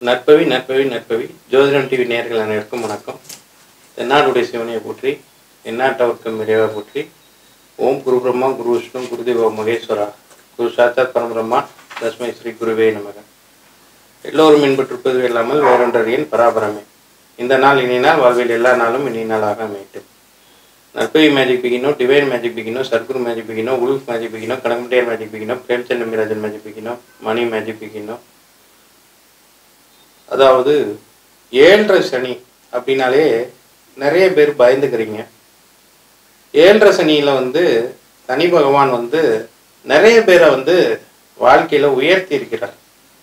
நற்பவி நற்பவி நற்பவி ஜோதிடம் டிவி நேயர்கள் அனைவருக்கும் வணக்கம் தென்னாடுடைய சிவனையை போற்றி எந்நாட்டவர்க்கும் இறைவா போற்றி ஓம் குரு பிரம்மா குரு விஷ்ணு குருதேவ மகேஸ்வரா குரு சாத்தாத் பரம்பிரம்மா தஸ்மை ஸ்ரீ குருவே நமக எல்லோரும் இன்பற்றிருப்பது இல்லாமல் வேறொன்றறியன் பராபரமே இந்த நாள் இனி நாள் வாழ்வில் எல்லா நாளும் இனி நாளாக அமையட்டும் நற்பவி மேஜிக் பிகினோ டிவைன் மேஜிக் பிகினோ சர்க்குரு மேஜிக் பிகினோ உல்ஃப் மேஜிக் பிகினோ கனகமுட்டியார் மேஜிக் பிகினோ பிரேம்சந்த் நம்பிராஜன் மேஜிக் பிகினோ மணி மேஜிக் பிகினோ அதாவது ஏழரை சனி அப்படின்னாலே நிறைய பேர் பயந்துக்கிறீங்க ஏழரை சனியில் வந்து சனி பகவான் வந்து நிறைய பேரை வந்து வாழ்க்கையில் உயர்த்தி இருக்கிறார்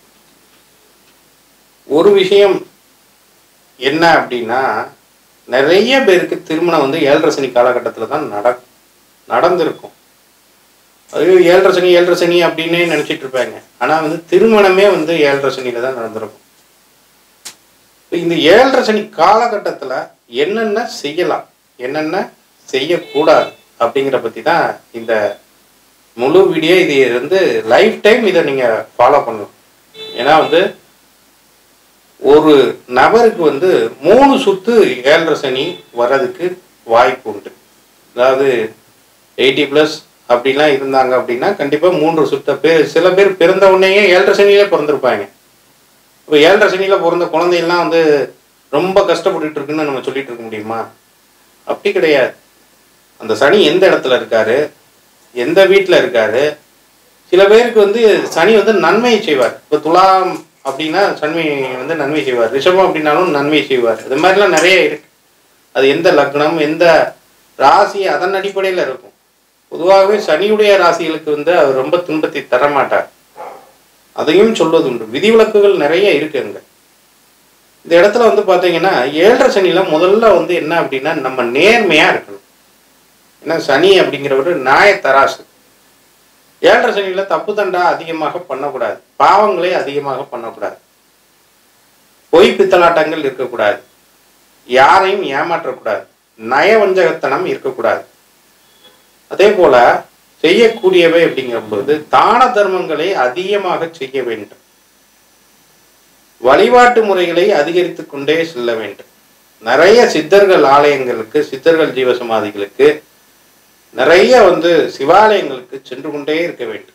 ஒரு விஷயம் என்ன அப்படின்னா நிறைய பேருக்கு திருமணம் வந்து ஏழரை சனி காலகட்டத்தில் தான் நட நடந்திருக்கும் ஐயோ ஏழரை சனி ஏழரை சனி அப்படின்னே நினச்சிட்டு இருப்பாங்க ஆனால் வந்து திருமணமே வந்து ஏழரை சனியில் தான் நடந்திருக்கும் இப்ப இந்த ஏழரை சனி காலகட்டத்தில் என்னென்ன செய்யலாம் என்னென்ன செய்யக்கூடாது அப்படிங்கிற பற்றி தான் இந்த முழு வீடியோ இது வந்து லைஃப் டைம் இதை நீங்கள் ஃபாலோ பண்ணணும் ஏன்னா வந்து ஒரு நபருக்கு வந்து மூணு சுத்து ஏழரை சனி வர்றதுக்கு வாய்ப்பு உண்டு அதாவது எயிட்டி ப்ளஸ் அப்படிலாம் இருந்தாங்க அப்படின்னா கண்டிப்பாக மூன்று சுத்த பேர் சில பேர் பிறந்த உடனேயே ஏழரை சனியிலே பிறந்திருப்பாங்க இப்போ ஏழரை சனியில் பிறந்த குழந்தையெல்லாம் வந்து ரொம்ப கஷ்டப்பட்டுட்டு இருக்குன்னு நம்ம சொல்லிட்டு இருக்க முடியுமா அப்படி கிடையாது அந்த சனி எந்த இடத்துல இருக்காரு எந்த வீட்டில் இருக்காரு சில பேருக்கு வந்து சனி வந்து நன்மை செய்வார் இப்போ துலாம் அப்படின்னா சன்மை வந்து நன்மை செய்வார் ரிஷபம் அப்படின்னாலும் நன்மை செய்வார் இது மாதிரிலாம் நிறைய இருக்கு அது எந்த லக்னம் எந்த ராசி அதன் அடிப்படையில் இருக்கும் பொதுவாகவே சனியுடைய ராசிகளுக்கு வந்து அவர் ரொம்ப துன்பத்தை தர மாட்டார் அதையும் சொல்வது உண்டு விதிவிலக்குகள் நிறைய இருக்கு அங்க இந்த இடத்துல வந்து பாத்தீங்கன்னா ஏழரை சனியில முதல்ல வந்து என்ன அப்படின்னா நம்ம நேர்மையா இருக்கணும் ஏன்னா சனி அப்படிங்கிறவர் நியாய தராசு ஏழரை சனியில தப்பு தண்டா அதிகமாக பண்ணக்கூடாது பாவங்களை அதிகமாக பண்ணக்கூடாது பொய் பித்தலாட்டங்கள் இருக்கக்கூடாது யாரையும் ஏமாற்றக்கூடாது நயவஞ்சகத்தனம் இருக்கக்கூடாது அதே போல செய்யக்கூடியவை அப்படிங்கும்போது தான தர்மங்களை அதிகமாக செய்ய வேண்டும் வழிபாட்டு முறைகளை அதிகரித்து கொண்டே செல்ல வேண்டும் நிறைய சித்தர்கள் ஆலயங்களுக்கு சித்தர்கள் ஜீவசமாதிகளுக்கு நிறைய வந்து சிவாலயங்களுக்கு சென்று கொண்டே இருக்க வேண்டும்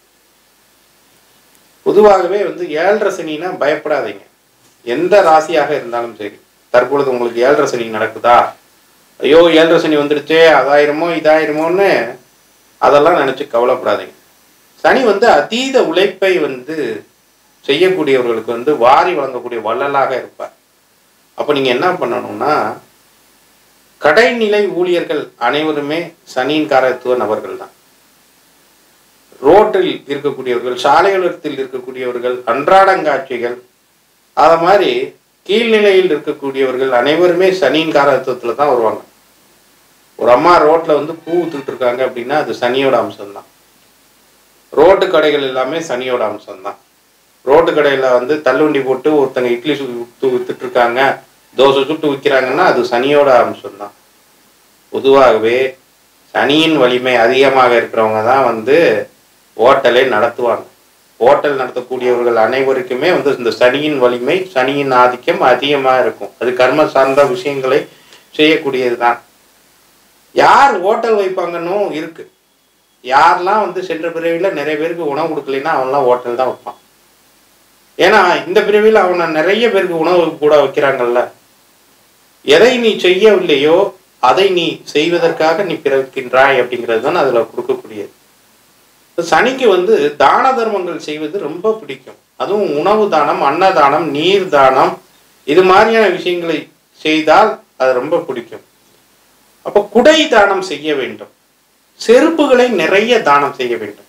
பொதுவாகவே வந்து ஏழரை சனினா பயப்படாதீங்க எந்த ராசியாக இருந்தாலும் சரி தற்பொழுது உங்களுக்கு ஏழரை சனி நடக்குதா ஐயோ ஏழரை சனி வந்துடுச்சே அதாயிரமோ இதாயிரமோன்னு அதெல்லாம் நினச்சி கவலைப்படாதீங்க சனி வந்து அதீத உழைப்பை வந்து செய்யக்கூடியவர்களுக்கு வந்து வாரி வழங்கக்கூடிய வள்ளலாக இருப்பார் அப்போ நீங்கள் என்ன பண்ணணும்னா கடைநிலை ஊழியர்கள் அனைவருமே சனியின் காரத்துவ நபர்கள் தான் ரோட்டில் இருக்கக்கூடியவர்கள் சாலைகளத்தில் இருக்கக்கூடியவர்கள் அன்றாடங்காட்சிகள் அதை மாதிரி கீழ்நிலையில் இருக்கக்கூடியவர்கள் அனைவருமே சனியின் காரத்துவத்தில் தான் வருவாங்க ஒரு அம்மா ரோட்டில் வந்து பூ வித்துக்கிட்டு இருக்காங்க அப்படின்னா அது சனியோட அம்சம்தான் ரோட்டு கடைகள் எல்லாமே சனியோட அம்சம்தான் ரோட்டு கடையில் வந்து தள்ளுவண்டி போட்டு ஒருத்தங்க இட்லி சுட்டு வித்துட்டு இருக்காங்க தோசை சுட்டு விற்கிறாங்கன்னா அது சனியோட அம்சம்தான் பொதுவாகவே சனியின் வலிமை அதிகமாக இருக்கிறவங்க தான் வந்து ஹோட்டலை நடத்துவாங்க ஹோட்டல் நடத்தக்கூடியவர்கள் அனைவருக்குமே வந்து இந்த சனியின் வலிமை சனியின் ஆதிக்கம் அதிகமாக இருக்கும் அது கர்ம சார்ந்த விஷயங்களை செய்யக்கூடியது தான் யார் ஹோட்டல் வைப்பாங்கன்னு இருக்கு யாரெல்லாம் வந்து சென்ற பிறவியில் நிறைய பேருக்கு உணவு கொடுக்கலைன்னா அவன்லாம் ஹோட்டல் தான் வைப்பான் ஏன்னா இந்த பிரிவில் அவனை நிறைய பேருக்கு உணவு கூட வைக்கிறாங்கல்ல எதை நீ செய்யவில்லையோ அதை நீ செய்வதற்காக நீ பிறக்கின்றாய் அப்படிங்கிறது தான் அதில் கொடுக்கக்கூடியது சனிக்கு வந்து தான தர்மங்கள் செய்வது ரொம்ப பிடிக்கும் அதுவும் உணவு தானம் அன்னதானம் நீர் தானம் இது மாதிரியான விஷயங்களை செய்தால் அது ரொம்ப பிடிக்கும் அப்போ குடை தானம் செய்ய வேண்டும் செருப்புகளை நிறைய தானம் செய்ய வேண்டும்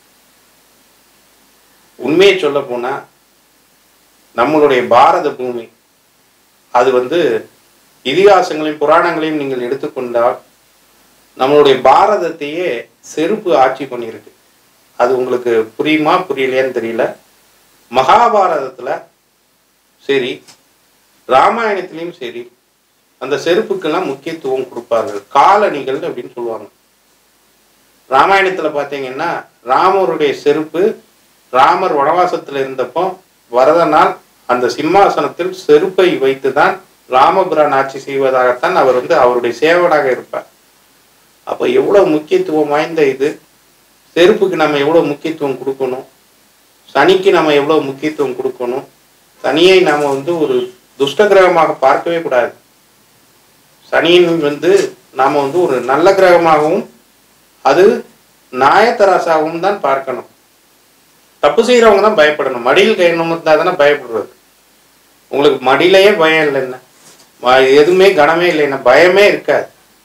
உண்மையை சொல்ல போனா நம்மளுடைய பாரத பூமி அது வந்து இதிகாசங்களையும் புராணங்களையும் நீங்கள் எடுத்துக்கொண்டால் நம்மளுடைய பாரதத்தையே செருப்பு ஆட்சி பண்ணியிருக்கு அது உங்களுக்கு புரியுமா புரியலையான்னு தெரியல மகாபாரதத்தில் சரி ராமாயணத்திலையும் சரி அந்த செருப்புக்கெல்லாம் முக்கியத்துவம் கொடுப்பார்கள் காலணிகள் அப்படின்னு சொல்லுவாங்க ராமாயணத்தில் பார்த்தீங்கன்னா ராமருடைய செருப்பு ராமர் வனவாசத்தில் இருந்தப்போ வரதனால் அந்த சிம்மாசனத்தில் செருப்பை வைத்துதான் ராமபுரான் ஆட்சி செய்வதாகத்தான் அவர் வந்து அவருடைய சேவனாக இருப்பார் அப்போ எவ்வளவு முக்கியத்துவம் வாய்ந்த இது செருப்புக்கு நம்ம எவ்வளவு முக்கியத்துவம் கொடுக்கணும் சனிக்கு நம்ம எவ்வளவு முக்கியத்துவம் கொடுக்கணும் சனியை நாம வந்து ஒரு துஷ்ட கிரகமாக பார்க்கவே கூடாது சனியின் வந்து நாம வந்து ஒரு நல்ல கிரகமாகவும் அது நாயத்தராசாகவும் தான் பார்க்கணும் தப்பு செய்யறவங்க தான் பயப்படணும் மடியில் கை நிமிர்ந்தா தானே பயப்படுறது உங்களுக்கு மடியிலேயே பயம் இல்லைன்னா ம- எதுவுமே கனமே இல்லைன்னா பயமே இருக்காது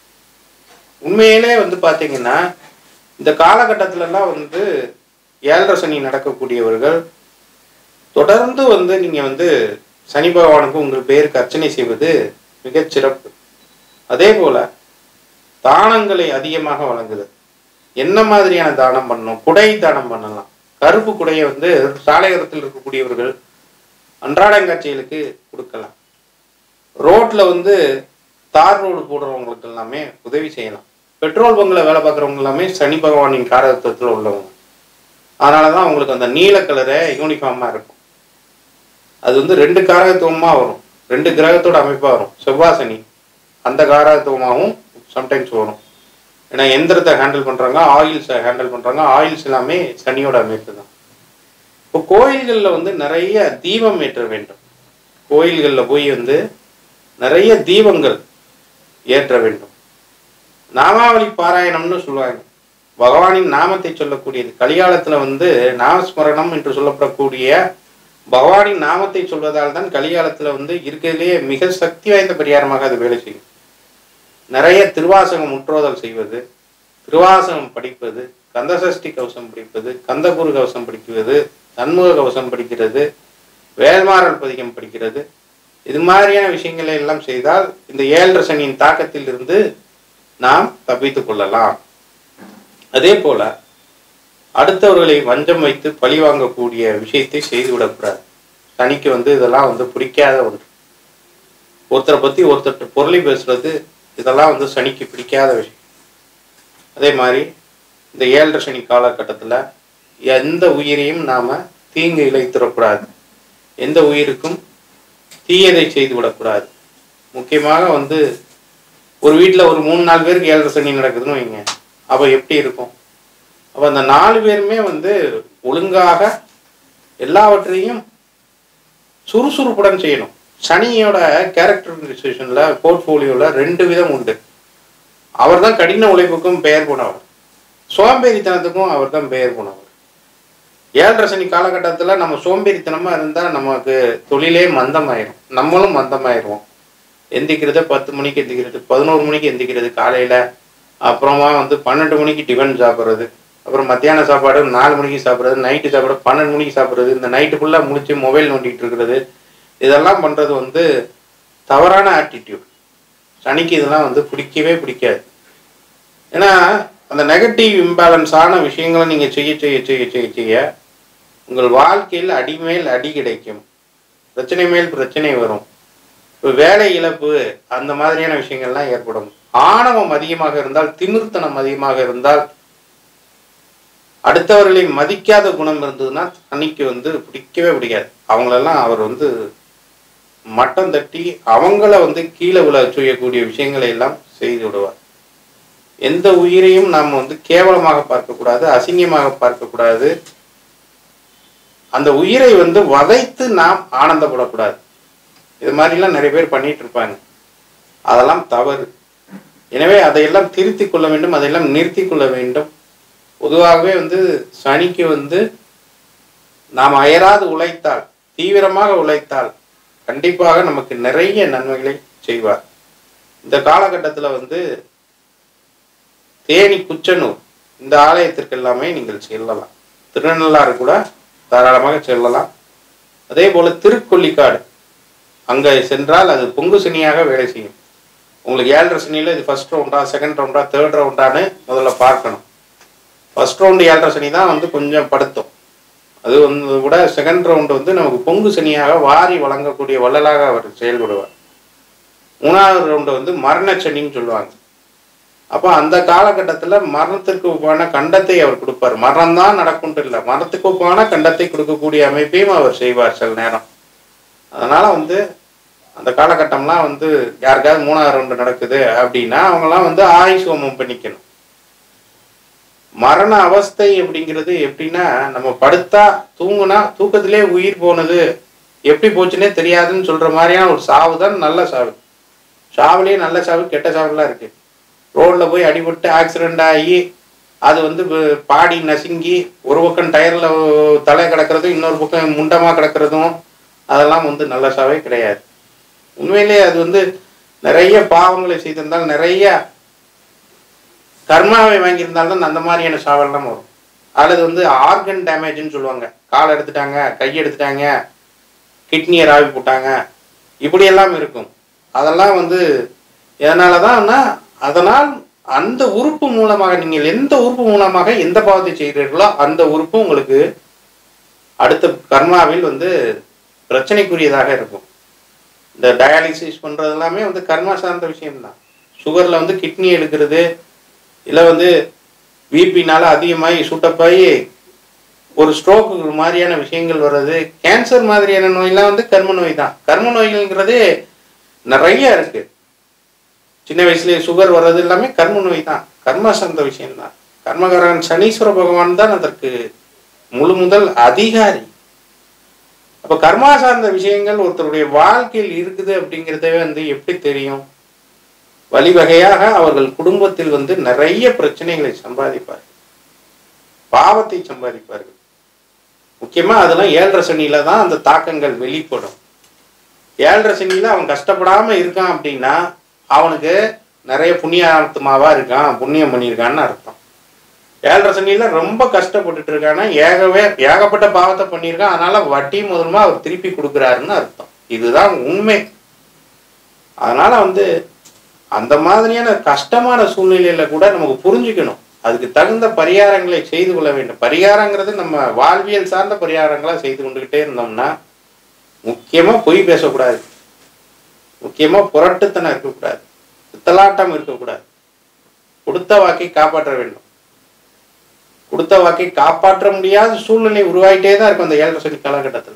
உண்மையிலே வந்து பாத்தீங்கன்னா இந்த காலகட்டத்திலலாம் வந்து ஏழரை சனி நடக்கக்கூடியவர்கள் தொடர்ந்து வந்து நீங்க வந்து சனி பகவானுக்கு உங்கள் பேருக்கு அர்ச்சனை செய்வது மிகச் சிறப்பு அதே போல தானங்களை அதிகமாக வழங்குது என்ன மாதிரியான தானம் பண்ணணும் குடை தானம் பண்ணலாம் கருப்பு குடையை வந்து சாலையோரத்தில் இருக்கக்கூடியவர்கள் அன்றாடங்காட்சிகளுக்கு கொடுக்கலாம் ரோட்ல வந்து தார் ரோடு போடுறவங்களுக்கு எல்லாமே உதவி செய்யலாம் பெட்ரோல் பங்கில் வேலை பார்க்குறவங்க எல்லாமே சனி பகவானின் காரகத்துவத்தில் உள்ளவங்க அதனால தான் உங்களுக்கு அந்த நீல கலரே யூனிஃபார்மாக இருக்கும் அது வந்து ரெண்டு காரகத்துவமாக வரும் ரெண்டு கிரகத்தோட அமைப்பாக வரும் செவ்வாய் சனி அந்த காரகத்துவமாகவும் சம்டைம்ஸ் வரும் ஏன்னா எந்திரத்தை ஹேண்டில் பண்ணுறாங்க ஆயில்ஸை ஹேண்டில் பண்ணுறாங்க ஆயில்ஸ் எல்லாமே சனியோட அமைப்பு தான் இப்போ கோயில்களில் வந்து நிறைய தீபம் ஏற்ற வேண்டும் கோயில்களில் போய் வந்து நிறைய தீபங்கள் ஏற்ற வேண்டும் நாமாவளி பாராயணம்னு சொல்லுவாங்க பகவானின் நாமத்தை சொல்லக்கூடியது கலிகாலத்துல வந்து நாமஸ்மரணம் என்று சொல்லப்படக்கூடிய பகவானின் நாமத்தை சொல்வதால் தான் கலிகாலத்துல வந்து இருக்கிறதுலேயே மிக சக்தி வாய்ந்த பரிகாரமாக அது வேலை செய்யும் நிறைய திருவாசகம் முற்றோதல் செய்வது திருவாசகம் படிப்பது கந்தசஷ்டி கவசம் படிப்பது கந்தகுரு கவசம் படிக்கிறது சண்முக கவசம் படிக்கிறது வேல்மாறல் பதிகம் படிக்கிறது இது மாதிரியான விஷயங்களை எல்லாம் செய்தால் இந்த ஏழரை சனியின் தாக்கத்தில் இருந்து நாம் தப்பித்துக் கொள்ளலாம் அதே போல அடுத்தவர்களை வஞ்சம் வைத்து பழி வாங்கக்கூடிய விஷயத்தை செய்துவிடக்கூடாது சனிக்கு வந்து இதெல்லாம் வந்து பிடிக்காத ஒன்று ஒருத்தரை பத்தி ஒருத்தர் பொருளை பேசுறது இதெல்லாம் வந்து சனிக்கு பிடிக்காத விஷயம் அதே மாதிரி இந்த ஏழரை சனி காலகட்டத்தில் எந்த உயிரையும் நாம தீங்கு இழைத்துடக்கூடாது எந்த உயிருக்கும் தீயதை செய்து விடக்கூடாது முக்கியமாக வந்து ஒரு வீட்டில் ஒரு மூணு நாலு பேருக்கு ஏழரை சனி நடக்குதுன்னு வைங்க அப்போ எப்படி இருக்கும் அப்போ அந்த நாலு பேருமே வந்து ஒழுங்காக எல்லாவற்றையும் சுறுசுறுப்புடன் செய்யணும் சனியோட கேரக்டரைசேஷனில் போர்ட்ஃபோலியோவில் ரெண்டு விதம் உண்டு அவர் தான் கடின உழைப்புக்கும் பெயர் போனவர் சோம்பேறித்தனத்துக்கும் அவர் தான் பெயர் போனவர் ஏழரை சனி காலகட்டத்தில் நம்ம சோம்பேறித்தனமாக இருந்தால் நமக்கு தொழிலே மந்தமாயிரும் நம்மளும் மந்தமாயிருவோம் எந்திக்கிறது பத்து மணிக்கு எந்திக்கிறது பதினோரு மணிக்கு எந்திக்கிறது காலையில் அப்புறமா வந்து பன்னெண்டு மணிக்கு டிஃபன் சாப்பிட்றது அப்புறம் மத்தியான சாப்பாடு நாலு மணிக்கு சாப்பிட்றது நைட்டு சாப்பாடு பன்னெண்டு மணிக்கு சாப்பிட்றது இந்த நைட்டு ஃபுல்லாக முடிச்சு மொபைல் நோண்டிட்டு இருக்கிறது இதெல்லாம் பண்ணுறது வந்து தவறான ஆட்டிடியூட் சனிக்கு இதெல்லாம் வந்து பிடிக்கவே பிடிக்காது ஏன்னா அந்த நெகட்டிவ் இம்பேலன்ஸான விஷயங்களை நீங்கள் செய்ய செய்ய செய்ய செய்ய செய்ய உங்கள் வாழ்க்கையில் அடிமேல் அடி கிடைக்கும் பிரச்சனை மேல் பிரச்சனை வரும் இப்போ வேலை இழப்பு அந்த மாதிரியான விஷயங்கள்லாம் ஏற்படும் ஆணவம் அதிகமாக இருந்தால் திமிர்த்தனம் அதிகமாக இருந்தால் அடுத்தவர்களை மதிக்காத குணம் இருந்ததுன்னா சனிக்கு வந்து பிடிக்கவே பிடிக்காது அவங்களெல்லாம் அவர் வந்து மட்டம் தட்டி அவங்கள வந்து கீழே விழ செய்யக்கூடிய விஷயங்களை எல்லாம் செய்து விடுவார் எந்த உயிரையும் நாம் வந்து கேவலமாக பார்க்கக்கூடாது அசிங்கமாக பார்க்கக்கூடாது அந்த உயிரை வந்து வதைத்து நாம் ஆனந்தப்படக்கூடாது இது மாதிரிலாம் நிறைய பேர் பண்ணிட்டு இருப்பாங்க அதெல்லாம் தவறு எனவே அதையெல்லாம் திருத்திக் கொள்ள வேண்டும் அதையெல்லாம் நிறுத்தி கொள்ள வேண்டும் பொதுவாகவே வந்து சனிக்கு வந்து நாம் அயராது உழைத்தால் தீவிரமாக உழைத்தால் கண்டிப்பாக நமக்கு நிறைய நன்மைகளை செய்வார் இந்த காலகட்டத்தில் வந்து தேனி குச்சனூர் இந்த ஆலயத்திற்கு எல்லாமே நீங்கள் செல்லலாம் திருநள்ளாறு கூட தாராளமாக செல்லலாம் அதே போல திருக்கொல்லிக்காடு அங்கே சென்றால் அது பொங்கு சனியாக வேலை செய்யும் உங்களுக்கு ஏழரை சனியில் இது ஃபர்ஸ்ட் ரவுண்டா செகண்ட் ரவுண்டா தேர்ட் ரவுண்டான்னு முதல்ல பார்க்கணும் ஃபர்ஸ்ட் ரவுண்டு ஏழரை சனி தான் வந்து கொஞ்சம் படுத்தும் அது வந்து கூட செகண்ட் ரவுண்டு வந்து நமக்கு பொங்கு சனியாக வாரி வழங்கக்கூடிய வள்ளலாக அவர் செயல்படுவார் மூணாவது ரவுண்டு வந்து மரண சனின்னு சொல்லுவாங்க அப்போ அந்த காலகட்டத்தில் மரணத்திற்கு ஒப்பான கண்டத்தை அவர் கொடுப்பார் மரணம் தான் நடக்கும்ட்டு இல்லை மரணத்துக்கு ஒப்பான கண்டத்தை கொடுக்கக்கூடிய அமைப்பையும் அவர் செய்வார் சில நேரம் அதனால வந்து அந்த காலகட்டம்லாம் வந்து யாருக்காவது மூணாவது ரவுண்டு நடக்குது அப்படின்னா அவங்கெல்லாம் வந்து ஆயுஷ் ஹோமம் பண்ணிக்கணும் மரண அவஸ்தை அப்படிங்கிறது எப்படின்னா நம்ம படுத்தா தூங்குனா தூக்கத்திலே உயிர் போனது எப்படி போச்சுன்னே தெரியாதுன்னு சொல்ற மாதிரியான ஒரு சாவு தான் நல்ல சாவு சாவுலேயே நல்ல சாவு கெட்ட சாவுலாம் இருக்கு ரோட்ல போய் அடிபட்டு ஆக்சிடென்ட் ஆகி அது வந்து ப- பாடி நசுங்கி ஒரு பக்கம் டயர்ல தலை கிடக்கிறதும் இன்னொரு பக்கம் முண்டமா கிடக்கிறதும் அதெல்லாம் வந்து நல்ல சாவே கிடையாது உண்மையிலேயே அது வந்து நிறைய பாவங்களை செய்திருந்தால் நிறைய கர்மாவை வாங்கியிருந்தால்தான் அந்த மாதிரியான சாவெல்லாம் வரும் அல்லது வந்து ஆர்கன் டேமேஜ்னு சொல்லுவாங்க கால் எடுத்துட்டாங்க கை எடுத்துட்டாங்க கிட்னியை ராவி போட்டாங்க இப்படி எல்லாம் இருக்கும் அதெல்லாம் வந்து எதனால தான்னா அதனால் அந்த உறுப்பு மூலமாக நீங்கள் எந்த உறுப்பு மூலமாக எந்த பாவத்தை செய்கிறீர்களோ அந்த உறுப்பு உங்களுக்கு அடுத்த கர்மாவில் வந்து பிரச்சனைக்குரியதாக இருக்கும் இந்த டயாலிசிஸ் பண்றது எல்லாமே வந்து கர்மா சார்ந்த விஷயம்தான் சுகர்ல வந்து கிட்னி எடுக்கிறது இல்லை வந்து பிபினால அதிகமாகி சுட்டப்பாகி ஒரு ஸ்ட்ரோக்கு மாதிரியான விஷயங்கள் வர்றது கேன்சர் மாதிரியான நோயெல்லாம் வந்து கர்ம நோய் தான் கர்ம நோய்கள்ங்கிறது நிறைய இருக்கு சின்ன வயசுலயே சுகர் வர்றது எல்லாமே கர்ம நோய் தான் கர்மா சார்ந்த விஷயம்தான் கர்மகாரன் சனீஸ்வர பகவான் தான் அதற்கு முழு முதல் அதிகாரி அப்ப கர்மா சார்ந்த விஷயங்கள் ஒருத்தருடைய வாழ்க்கையில் இருக்குது அப்படிங்கிறதே வந்து எப்படி தெரியும் வழிவகையாக அவர்கள் குடும்பத்தில் வந்து நிறைய பிரச்சனைகளை சம்பாதிப்பார்கள் பாவத்தை சம்பாதிப்பார்கள் முக்கியமா அதெல்லாம் ஏழரை சனியில தான் அந்த தாக்கங்கள் வெளிப்படும் ஏழரை சனியில அவன் கஷ்டப்படாம இருக்கான் அப்படின்னா அவனுக்கு நிறைய புண்ணியாத்மாவா இருக்கான் புண்ணியம் பண்ணியிருக்கான்னு அர்த்தம் ஏழரை சனியில ரொம்ப கஷ்டப்பட்டுட்டு இருக்கான்னா ஏகவே ஏகப்பட்ட பாவத்தை பண்ணியிருக்கான் அதனால வட்டி முதல்மா அவர் திருப்பி கொடுக்குறாருன்னு அர்த்தம் இதுதான் உண்மை அதனால வந்து அந்த மாதிரியான கஷ்டமான சூழ்நிலையில கூட நமக்கு புரிஞ்சுக்கணும் அதுக்கு தகுந்த பரிகாரங்களை செய்து கொள்ள வேண்டும் பரிகாரங்கிறது நம்ம வாழ்வியல் சார்ந்த பரிகாரங்களா செய்து கொண்டுகிட்டே இருந்தோம்னா முக்கியமா பொய் பேசக்கூடாது முக்கியமா புரட்டுத்தனம் இருக்கக்கூடாது பித்தலாட்டம் இருக்கக்கூடாது கொடுத்த வாக்கை காப்பாற்ற வேண்டும் கொடுத்த வாக்கை காப்பாற்ற முடியாத சூழ்நிலை உருவாயிட்டே தான் இருக்கும் அந்த ஏழரை சனி காலகட்டத்தில்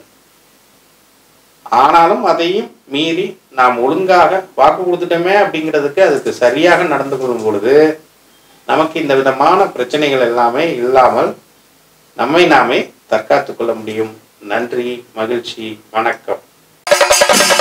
ஆனாலும் அதையும் மீறி நாம் ஒழுங்காக வாக்கு கொடுத்துட்டோமே அப்படிங்கிறதுக்கு அதுக்கு சரியாக நடந்து கொள்ளும் பொழுது நமக்கு இந்த விதமான பிரச்சனைகள் எல்லாமே இல்லாமல் நம்மை நாமே தற்காத்துக் கொள்ள முடியும் நன்றி மகிழ்ச்சி வணக்கம்